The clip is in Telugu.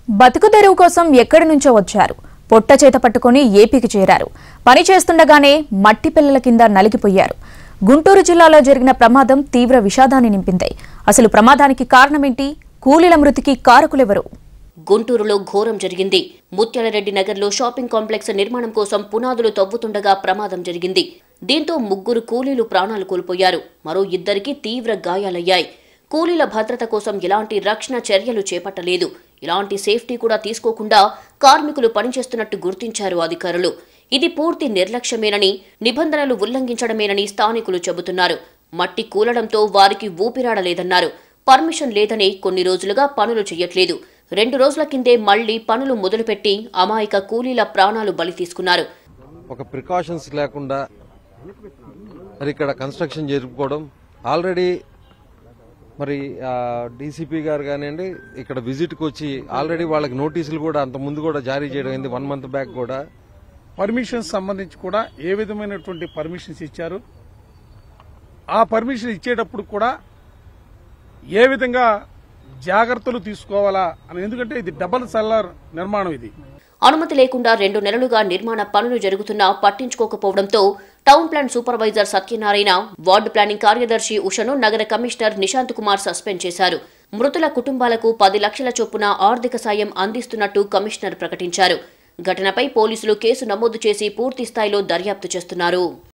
బతుకు తెరువు కోసం ఎక్కడి నుంచో వచ్చారు పొట్ట చేత పట్టుకొని ఏపీకి చేరారు పని చేస్తుండగానే మట్టి పిల్లల కింద నలిగిపోయారు గుంటూరు జిల్లాలో జరిగిన ప్రమాదం తీవ్ర విషాదాన్ని నింపింది అసలు ప్రమాదానికి కారణమేంటి కూలీల మృతికి కారకులెవరు గుంటూరులో ఘోరం జరిగింది ముత్యాలరెడ్డి నగర్లో షాపింగ్ కాంప్లెక్స్ నిర్మాణం కోసం పునాదులు తవ్వుతుండగా ప్రమాదం జరిగింది దీంతో ముగ్గురు కూలీలు ప్రాణాలు కోల్పోయారు మరో ఇద్దరికి తీవ్ర గాయాలయ్యాయి కూలీల భద్రత కోసం ఎలాంటి రక్షణ చర్యలు చేపట్టలేదు ఇలాంటి సేఫ్టీ కూడా తీసుకోకుండా కార్మికులు పనిచేస్తున్నట్టు గుర్తించారు అధికారులు ఇది పూర్తి నిర్లక్ష్యమేనని నిబంధనలు ఉల్లంఘించడమేనని స్థానికులు చెబుతున్నారు మట్టి కూలడంతో వారికి ఊపిరాడలేదన్నారు పర్మిషన్ లేదని కొన్ని రోజులుగా పనులు చేయట్లేదు రెండు రోజుల కిందే మళ్లీ పనులు మొదలుపెట్టి అమాయక కూలీల ప్రాణాలు బలి తీసుకున్నారు ఒక ప్రికాషన్స్ లేకుండా మరి ఇక్కడ కన్స్ట్రక్షన్ జరుపుకోవడం ఆల్రెడీ మరి డీసీపీ గారు కానివ్వండి ఇక్కడ విజిట్కి వచ్చి ఆల్రెడీ వాళ్ళకి నోటీసులు కూడా అంత ముందు కూడా జారీ చేయడం అయింది వన్ మంత్ బ్యాక్ కూడా పర్మిషన్స్ సంబంధించి కూడా ఏ విధమైనటువంటి పర్మిషన్స్ ఇచ్చారు ఆ పర్మిషన్ ఇచ్చేటప్పుడు కూడా ఏ విధంగా జాగ్రత్తలు తీసుకోవాలా అని ఎందుకంటే ఇది డబల్ సెల్లర్ నిర్మాణం ఇది అనుమతి లేకుండా రెండు నెలలుగా నిర్మాణ పనులు జరుగుతున్నా పట్టించుకోకపోవడంతో town plan supervisor Satyanarayana ward planning కార్యదర్శి ఉషను నగర కమిషనర్ నిశాంత్ కుమార్ సస్పెండ్ చేశారు మృతుల కుటుంబాలకు పది లక్షల చొప్పున ఆర్థిక సాయం అందిస్తున్నట్టు కమిషనర్ ప్రకటించారు ఘటనపై పోలీసులు కేసు నమోదు చేసి పూర్తి స్థాయిలో దర్యాప్తు చేస్తున్నారు